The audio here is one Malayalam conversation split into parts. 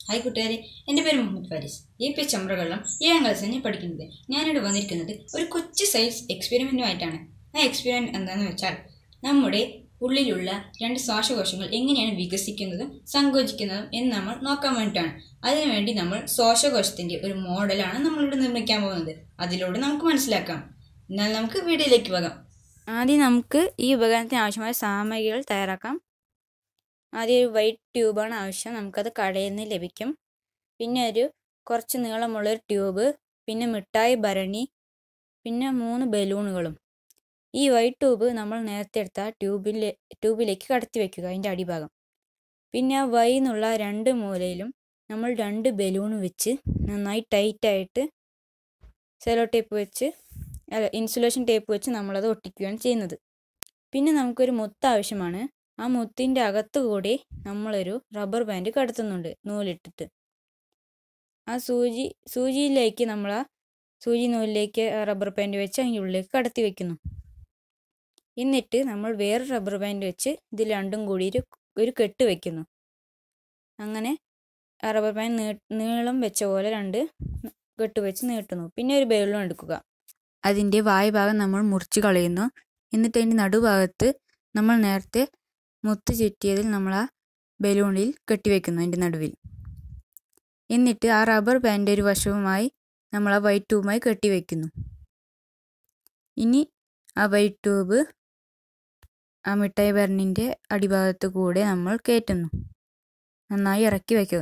ഹായ് കൂട്ടുകാരെ എൻ്റെ പേര് മുഹമ്മദ് ഫാരിസ് എ പി ചമ്രകള്ളം ഏഴാം ക്ലാസ്സിൽ ഞാൻ പഠിക്കുന്നത് ഞാനിവിടെ വന്നിരിക്കുന്നത് ഒരു കൊച്ചു സയൻസ് എക്സ്പെരിമെൻറ്റുമായിട്ടാണ് ആ എക്സ്പെരിമെൻറ്റ് എന്താണെന്ന് വെച്ചാൽ നമ്മുടെ ഉള്ളിലുള്ള രണ്ട് ശ്വാസകോശങ്ങൾ എങ്ങനെയാണ് വികസിക്കുന്നതും സങ്കോചിക്കുന്നതും എന്ന് നമ്മൾ നോക്കാൻ വേണ്ടിയിട്ടാണ് അതിനുവേണ്ടി നമ്മൾ ശ്വാസകോശത്തിൻ്റെ ഒരു മോഡലാണ് നമ്മളിവിടെ നിർമ്മിക്കാൻ പോകുന്നത് അതിലൂടെ നമുക്ക് മനസ്സിലാക്കാം എന്നാൽ നമുക്ക് വീഡിയോയിലേക്ക് പോകാം ആദ്യം നമുക്ക് ഈ ഉപകരണത്തിന് ആവശ്യമായ സാമഗ്രികൾ തയ്യാറാക്കാം ആദ്യം ഒരു വൈറ്റ് ട്യൂബാണ് ആവശ്യം നമുക്കത് കടയിൽ നിന്ന് ലഭിക്കും പിന്നെ ഒരു കുറച്ച് നീളമുള്ളൊരു ട്യൂബ് പിന്നെ മിഠായി ഭരണി പിന്നെ മൂന്ന് ബലൂണുകളും ഈ വൈറ്റ് ട്യൂബ് നമ്മൾ നേരത്തെ എടുത്ത ട്യൂബിലെ ട്യൂബിലേക്ക് കടത്തി വെക്കുക അതിൻ്റെ അടിഭാഗം പിന്നെ ആ വൈ എന്നുള്ള രണ്ട് മൂലയിലും നമ്മൾ രണ്ട് ബലൂൺ വെച്ച് നന്നായി ടൈറ്റായിട്ട് സെലോ ടേപ്പ് വെച്ച് അല്ല ഇൻസുലേഷൻ ടേപ്പ് വെച്ച് നമ്മളത് ഒട്ടിക്കുകയാണ് ചെയ്യുന്നത് പിന്നെ നമുക്കൊരു മുത്ത് ആവശ്യമാണ് ആ മുത്തിൻ്റെ അകത്ത് കൂടി നമ്മളൊരു റബ്ബർ ബാൻഡ് കടത്തുന്നുണ്ട് നൂലിട്ടിട്ട് ആ സൂചി സൂചിയിലേക്ക് നമ്മൾ ആ സൂചി നൂലിലേക്ക് റബ്ബർ ബാൻഡ് വെച്ച് അതിൻ്റെ ഉള്ളിലേക്ക് കടത്തി വെക്കുന്നു എന്നിട്ട് നമ്മൾ വേറെ റബ്ബർ ബാൻഡ് വെച്ച് ഇത് രണ്ടും കൂടി ഒരു ഒരു കെട്ട് വെക്കുന്നു അങ്ങനെ ആ റബ്ബർ ബാൻഡ് നീ നീളം വെച്ച പോലെ രണ്ട് കെട്ട് വെച്ച് നീട്ടുന്നു പിന്നെ ഒരു ബലൂൺ എടുക്കുക അതിൻ്റെ വായ് ഭാഗം നമ്മൾ മുറിച്ച് കളയുന്നു എന്നിട്ട് അതിൻ്റെ നടുഭാഗത്ത് നമ്മൾ നേരത്തെ മുത്ത് ചുറ്റിയതിൽ നമ്മൾ ആ ബലൂണിൽ കെട്ടിവെക്കുന്നു അതിൻ്റെ നടുവിൽ എന്നിട്ട് ആ റബ്ബർ ബാൻഡ് ഒരു വശവുമായി നമ്മൾ ആ വൈറ്റ് ട്യൂബുമായി കെട്ടിവെക്കുന്നു ഇനി ആ വൈറ്റ് ട്യൂബ് ആ മിഠായി ഭരണിൻ്റെ അടിഭാഗത്ത് കൂടെ നമ്മൾ കയറ്റുന്നു നന്നായി ഇറക്കി വയ്ക്കുക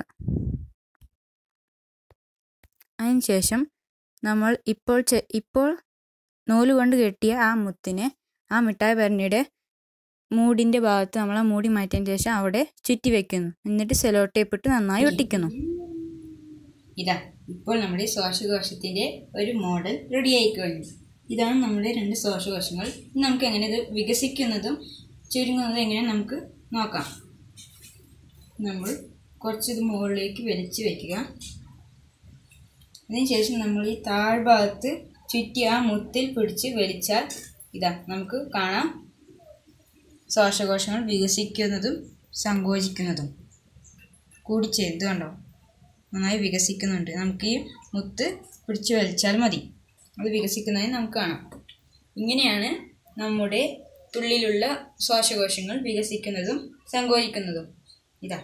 അതിനുശേഷം നമ്മൾ ഇപ്പോൾ ഇപ്പോൾ നൂല് കൊണ്ട് കെട്ടിയ ആ മുത്തിനെ ആ മിഠായി ഭരണിയുടെ മൂടിൻ്റെ ഭാഗത്ത് നമ്മൾ ആ മൂടി മാറ്റിയതിന് ശേഷം അവിടെ ചുറ്റി വെക്കുന്നു എന്നിട്ട് സെലോ ടേപ്പ് ഇട്ട് നന്നായി ഒട്ടിക്കുന്നു ഇതാ ഇപ്പോൾ നമ്മുടെ ശ്വാസകോശത്തിൻ്റെ ഒരു മോഡൽ റെഡി ആയി കഴിഞ്ഞു ഇതാണ് നമ്മുടെ രണ്ട് ശ്വാസകോശങ്ങൾ നമുക്ക് എങ്ങനെ ഇത് വികസിക്കുന്നതും ചുരുങ്ങുന്നതും എങ്ങനെ നമുക്ക് നോക്കാം നമ്മൾ കുറച്ചിത് മുകളിലേക്ക് വലിച്ചു വയ്ക്കുക അതിനുശേഷം നമ്മൾ ഈ താഴ്ഭാഗത്ത് ചുറ്റി ആ മുത്തിൽ പിടിച്ച് വലിച്ചാൽ ഇതാ നമുക്ക് കാണാം ശ്വാസകോശങ്ങൾ വികസിക്കുന്നതും സങ്കോചിക്കുന്നതും കൂടിച്ചേർത്ത് കണ്ടോ നന്നായി വികസിക്കുന്നുണ്ട് നമുക്ക് ഈ മുത്ത് പിടിച്ച് വലിച്ചാൽ മതി അത് വികസിക്കുന്നതായി നമുക്ക് കാണാം ഇങ്ങനെയാണ് നമ്മുടെ ഉള്ളിലുള്ള ശ്വാസകോശങ്ങൾ വികസിക്കുന്നതും സങ്കോചിക്കുന്നതും ഇതാ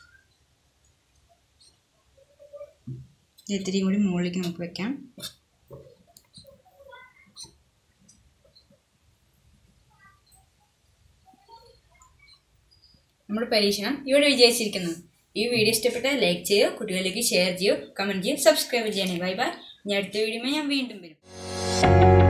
ഇത്തിരിയും കൂടി മുകളിലേക്ക് നമുക്ക് വെക്കാം നമ്മുടെ പരീക്ഷണം ഇവിടെ വിജയിച്ചിരിക്കുന്നു ഈ വീഡിയോ ഇഷ്ടപ്പെട്ടാൽ ലൈക്ക് ചെയ്യുക കുട്ടികളിലേക്ക് ഷെയർ ചെയ്യുക കമൻറ്റ് ചെയ്യുക സബ്സ്ക്രൈബ് ചെയ്യണേ ബൈ ബൈ ഇനി അടുത്ത വീഡിയോ ഞാൻ വീണ്ടും വരും